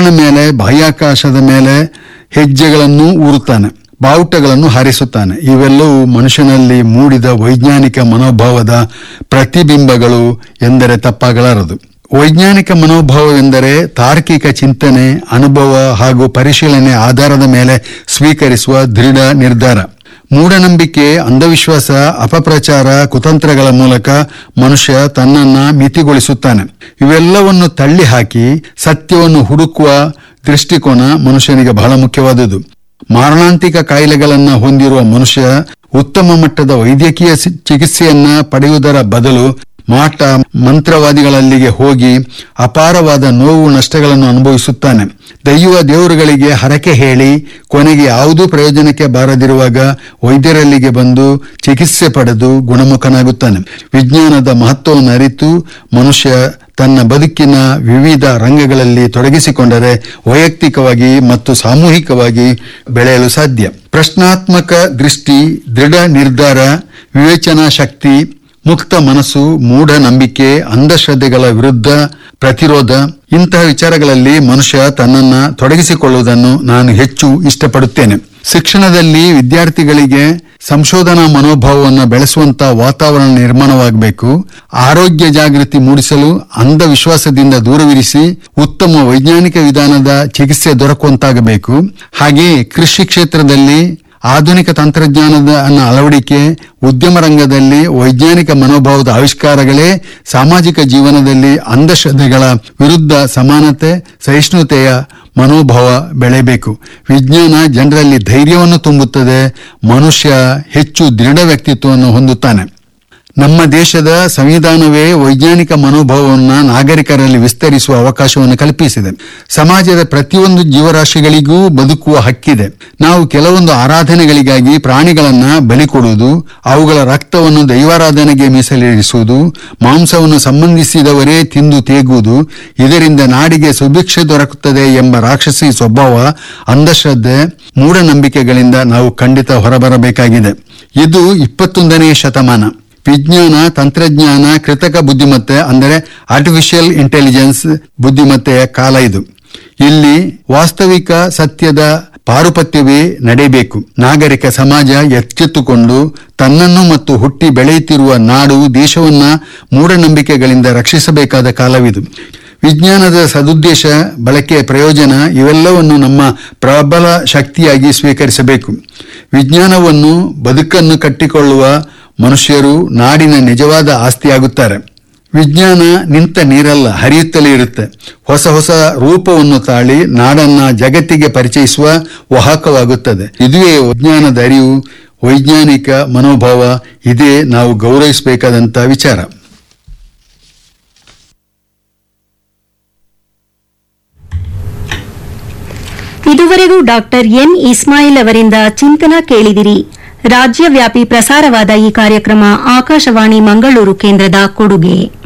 ಮೇಲೆ ಬಾಹ್ಯಾಕಾಶದ ಮೇಲೆ ಹೆಜ್ಜೆಗಳನ್ನು ಊರುತ್ತಾನೆ ಬಾವುಟಗಳನ್ನು ಹಾರಿಸುತ್ತಾನೆ ಇವೆಲ್ಲವೂ ಮನುಷ್ಯನಲ್ಲಿ ಮೂಡಿದ ವೈಜ್ಞಾನಿಕ ಮನೋಭಾವದ ಪ್ರತಿಬಿಂಬಗಳು ಎಂದರೆ ತಪ್ಪಾಗಲಾರದು ವೈಜ್ಞಾನಿಕ ಮನೋಭಾವವೆಂದರೆ ತಾರ್ಕಿಕ ಚಿಂತನೆ ಅನುಭವ ಹಾಗೂ ಪರಿಶೀಲನೆ ಆಧಾರದ ಮೇಲೆ ಸ್ವೀಕರಿಸುವ ದೃಢ ನಿರ್ಧಾರ ಮೂಢನಂಬಿಕೆ ಅಂಧವಿಶ್ವಾಸ ಅಪಪ್ರಚಾರ ಕುತಂತ್ರಗಳ ಮೂಲಕ ಮನುಷ್ಯ ತನ್ನನ್ನ ಮಿತಿಗೊಳಿಸುತ್ತಾನೆ ಇವೆಲ್ಲವನ್ನು ತಳ್ಳಿ ಹಾಕಿ ಸತ್ಯವನ್ನು ಹುಡುಕುವ ದೃಷ್ಟಿಕೋನ ಮನುಷ್ಯನಿಗೆ ಬಹಳ ಮುಖ್ಯವಾದುದು ಮಾರಣಾಂತಿಕ ಕಾಯಿಲೆಗಳನ್ನ ಹೊಂದಿರುವ ಮನುಷ್ಯ ಉತ್ತಮ ಮಟ್ಟದ ವೈದ್ಯಕೀಯ ಸಿ- ಚಿಕಿತ್ಸೆಯನ್ನ ಪಡೆಯುವುದರ ಬದಲು ಮಾಟ ಮಂತ್ರವಾದಿಗಳಲ್ಲಿಗೆ ಹೋಗಿ ಅಪಾರವಾದ ನೋವು ನಷ್ಟಗಳನ್ನು ಅನುಭವಿಸುತ್ತಾನೆ ದೈವ ದೇವರುಗಳಿಗೆ ಹರಕೆ ಹೇಳಿ ಕೊನೆಗೆ ಯಾವುದೂ ಪ್ರಯೋಜನಕ್ಕೆ ಬಾರದಿರುವಾಗ ವೈದ್ಯರಲ್ಲಿಗೆ ಬಂದು ಚಿಕಿತ್ಸೆ ಪಡೆದು ಗುಣಮುಖನಾಗುತ್ತಾನೆ ವಿಜ್ಞಾನದ ಮಹತ್ವವನ್ನು ಅರಿತು ಮನುಷ್ಯ ತನ್ನ ಬದುಕಿನ ವಿವಿಧ ರಂಗಗಳಲ್ಲಿ ತೊಡಗಿಸಿಕೊಂಡರೆ ವೈಯಕ್ತಿಕವಾಗಿ ಮತ್ತು ಸಾಮೂಹಿಕವಾಗಿ ಬೆಳೆಯಲು ಸಾಧ್ಯ ಪ್ರಶ್ನಾತ್ಮಕ ದೃಷ್ಟಿ ದೃಢ ನಿರ್ಧಾರ ವಿವೇಚನಾ ಶಕ್ತಿ ಮುಕ್ತ ಮನಸ್ಸು ಮೂಢನಂಬಿಕೆ ಅಂಧಶ್ರದ್ಧೆಗಳ ವಿರುದ್ಧ ಪ್ರತಿರೋಧ ಇಂತಹ ವಿಚಾರಗಳಲ್ಲಿ ಮನುಷ್ಯ ತನ್ನನ್ನ ತೊಡಗಿಸಿಕೊಳ್ಳುವುದನ್ನು ನಾನು ಹೆಚ್ಚು ಇಷ್ಟಪಡುತ್ತೇನೆ ಶಿಕ್ಷಣದಲ್ಲಿ ವಿದ್ಯಾರ್ಥಿಗಳಿಗೆ ಸಂಶೋಧನಾ ಮನೋಭಾವವನ್ನು ಬೆಳೆಸುವಂತಹ ವಾತಾವರಣ ನಿರ್ಮಾಣವಾಗಬೇಕು ಆರೋಗ್ಯ ಜಾಗೃತಿ ಮೂಡಿಸಲು ಅಂಧವಿಶ್ವಾಸದಿಂದ ದೂರವಿರಿಸಿ ಉತ್ತಮ ವೈಜ್ಞಾನಿಕ ವಿಧಾನದ ಚಿಕಿತ್ಸೆ ದೊರಕುವಂತಾಗಬೇಕು ಹಾಗೆಯೇ ಕೃಷಿ ಕ್ಷೇತ್ರದಲ್ಲಿ ಆಧುನಿಕ ತಂತ್ರಜ್ಞಾನದ ಅನ್ನ ಅಳವಡಿಕೆ ಉದ್ಯಮ ರಂಗದಲ್ಲಿ ವೈಜ್ಞಾನಿಕ ಮನೋಭಾವದ ಆವಿಷ್ಕಾರಗಳೇ ಸಾಮಾಜಿಕ ಜೀವನದಲ್ಲಿ ಅಂಧಶ್ರದ್ಧೆಗಳ ವಿರುದ್ಧ ಸಮಾನತೆ ಸಹಿಷ್ಣುತೆಯ ಮನೋಭಾವ ಬೆಳೆಯಬೇಕು ವಿಜ್ಞಾನ ಜನರಲ್ಲಿ ಧೈರ್ಯವನ್ನು ತುಂಬುತ್ತದೆ ಮನುಷ್ಯ ಹೆಚ್ಚು ದೃಢ ವ್ಯಕ್ತಿತ್ವವನ್ನು ಹೊಂದುತ್ತಾನೆ ನಮ್ಮ ದೇಶದ ಸಂವಿಧಾನವೇ ವೈಜ್ಞಾನಿಕ ಮನೋಭಾವವನ್ನು ನಾಗರಿಕರಲ್ಲಿ ವಿಸ್ತರಿಸುವ ಅವಕಾಶವನ್ನು ಕಲ್ಪಿಸಿದೆ ಸಮಾಜದ ಪ್ರತಿಯೊಂದು ಜೀವರಾಶಿಗಳಿಗೂ ಬದುಕುವ ಹಕ್ಕಿದೆ ನಾವು ಕೆಲವೊಂದು ಆರಾಧನೆಗಳಿಗಾಗಿ ಪ್ರಾಣಿಗಳನ್ನ ಬಲಿ ಕೊಡುವುದು ಅವುಗಳ ರಕ್ತವನ್ನು ದೈವಾರಾಧನೆಗೆ ಮೀಸಲಿರಿಸುವುದು ಮಾಂಸವನ್ನು ಸಂಬಂಧಿಸಿದವರೇ ತಿಂದು ತೇಗುವುದು ಇದರಿಂದ ನಾಡಿಗೆ ಸುಭಿಕ್ಷೆ ದೊರಕುತ್ತದೆ ಎಂಬ ರಾಕ್ಷಸಿ ಸ್ವಭಾವ ಅಂಧಶ್ರದ್ಧೆ ಮೂಢನಂಬಿಕೆಗಳಿಂದ ನಾವು ಖಂಡಿತ ಹೊರಬರಬೇಕಾಗಿದೆ ಇದು ಇಪ್ಪತ್ತೊಂದನೇ ಶತಮಾನ ವಿಜ್ಞಾನ ತಂತ್ರಜ್ಞಾನ ಕೃತಕ ಬುದ್ಧಿಮತ್ತೆ ಅಂದರೆ ಆರ್ಟಿಫಿಷಿಯಲ್ ಇಂಟೆಲಿಜೆನ್ಸ್ ಬುದ್ಧಿಮತ್ತೆಯ ಕಾಲ ಇದು ಇಲ್ಲಿ ವಾಸ್ತವಿಕ ಸತ್ಯದ ಪಾರುಪತ್ಯವೇ ನಡೆಯಬೇಕು ನಾಗರಿಕ ಸಮಾಜ ಎಚ್ಚೆತ್ತುಕೊಂಡು ತನ್ನನ್ನು ಮತ್ತು ಹುಟ್ಟಿ ಬೆಳೆಯುತ್ತಿರುವ ನಾಡು ದೇಶವನ್ನ ಮೂಢನಂಬಿಕೆಗಳಿಂದ ರಕ್ಷಿಸಬೇಕಾದ ಕಾಲವಿದು ವಿಜ್ಞಾನದ ಸದುದ್ದೇಶ ಬಳಕೆ ಪ್ರಯೋಜನ ಇವೆಲ್ಲವನ್ನು ನಮ್ಮ ಪ್ರಬಲ ಶಕ್ತಿಯಾಗಿ ಸ್ವೀಕರಿಸಬೇಕು ವಿಜ್ಞಾನವನ್ನು ಬದುಕನ್ನು ಕಟ್ಟಿಕೊಳ್ಳುವ ಮನುಷ್ಯರು ನಾಡಿನ ನಿಜವಾದ ಆಸ್ತಿಯಾಗುತ್ತಾರೆ ವಿಜ್ಞಾನ ನಿಂತ ನೀರಲ್ಲ ಹರಿಯುತ್ತಲೇ ಇರುತ್ತೆ ಹೊಸ ಹೊಸ ರೂಪವನ್ನು ತಾಳಿ ನಾಡನ್ನ ಜಗತ್ತಿಗೆ ಪರಿಚಯಿಸುವ ವಾಹಕವಾಗುತ್ತದೆ ಇದುವೇ ವಿಜ್ಞಾನದ ಅರಿವು ವೈಜ್ಞಾನಿಕ ಮನೋಭಾವ ಇದೇ ನಾವು ಗೌರವಿಸಬೇಕಾದಂತ ವಿಚಾರ ಇದುವರೆಗೂ ಡಾಕ್ಟರ್ ಎನ್ ಇಸ್ಮಾಯಿಲ್ ಅವರಿಂದ ಚಿಂತನ ಕೇಳಿದಿರಿ ರಾಜ್ಯವ್ಯಾಪಿ ಪ್ರಸಾರವಾದ ಈ ಕಾರ್ಯಕ್ರಮ ಆಕಾಶವಾಣಿ ಮಂಗಳೂರು ಕೇಂದ್ರದ ಕೊಡುಗೆ